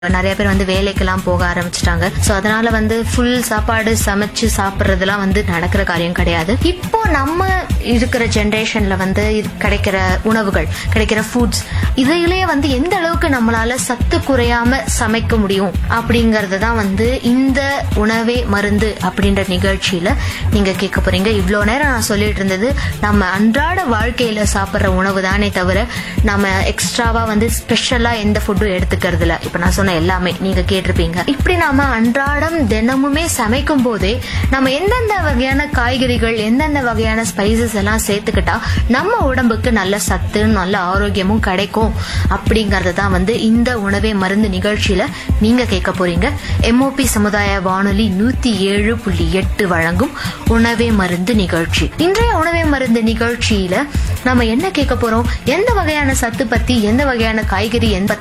நிறைய பேர் வந்து வேலைக்கெல்லாம் போக ஆரம்பிச்சிட்டாங்க சோ அதனால வந்து ஃபுல் சாப்பாடு சமைச்சு சாப்பிடுறதுலாம் வந்து நடக்கிற காரியம் கிடையாது இப்போ நம்ம இருக்கிற ஜெனரேஷன்ல வந்து இது கிடைக்கிற உணவுகள் கிடைக்கிற ஃபுட்ஸ் இதையிலேயே வந்து எந்த அளவுக்கு நம்மளால சத்து குறையாம சமைக்க முடியும் அப்படிங்கறது தான் வந்து இந்த உணவே மருந்து அப்படின்ற நிகழ்ச்சியில நீங்க கேட்க போறீங்க இவ்வளோ நேரம் நான் சொல்லிட்டு இருந்தது நம்ம அன்றாட வாழ்க்கையில சாப்பிடுற உணவு தானே தவிர நம்ம எக்ஸ்ட்ராவா வந்து ஸ்பெஷலா எந்த ஃபுட்டும் எடுத்துக்கிறது இல்ல இப்ப நான் சொன்ன எல்லாமே நீங்க கேட்டிருப்பீங்க இப்படி நாம அன்றாடம் தினமுமே சமைக்கும் போதே நம்ம எந்தெந்த வகையான காய்கறிகள் எந்தெந்த வகையான ஸ்பைசஸ் எல்லாம் சேர்த்துக்கிட்டா நம்ம உடம்புக்கு நல்ல சத்து நல்ல ஆரோக்கியமும் கிடைக்கும் அப்படிங்கறது தான் வந்து இந்த உணவே மருந்து நிகழ்ச்சியில நீங்க கேட்க போறீங்க எம்ஓபி சமுதாய வானொலி நூத்தி ஏழு புள்ளி எட்டு வழங்கும் உணவே மருந்து நிகழ்ச்சி இன்றைய உணவே மருந்து நிகழ்ச்சியில நம்ம என்ன கேட்க போறோம் எந்த வகையான சத்து பத்தி எந்த வகையான காய்கறி எந்த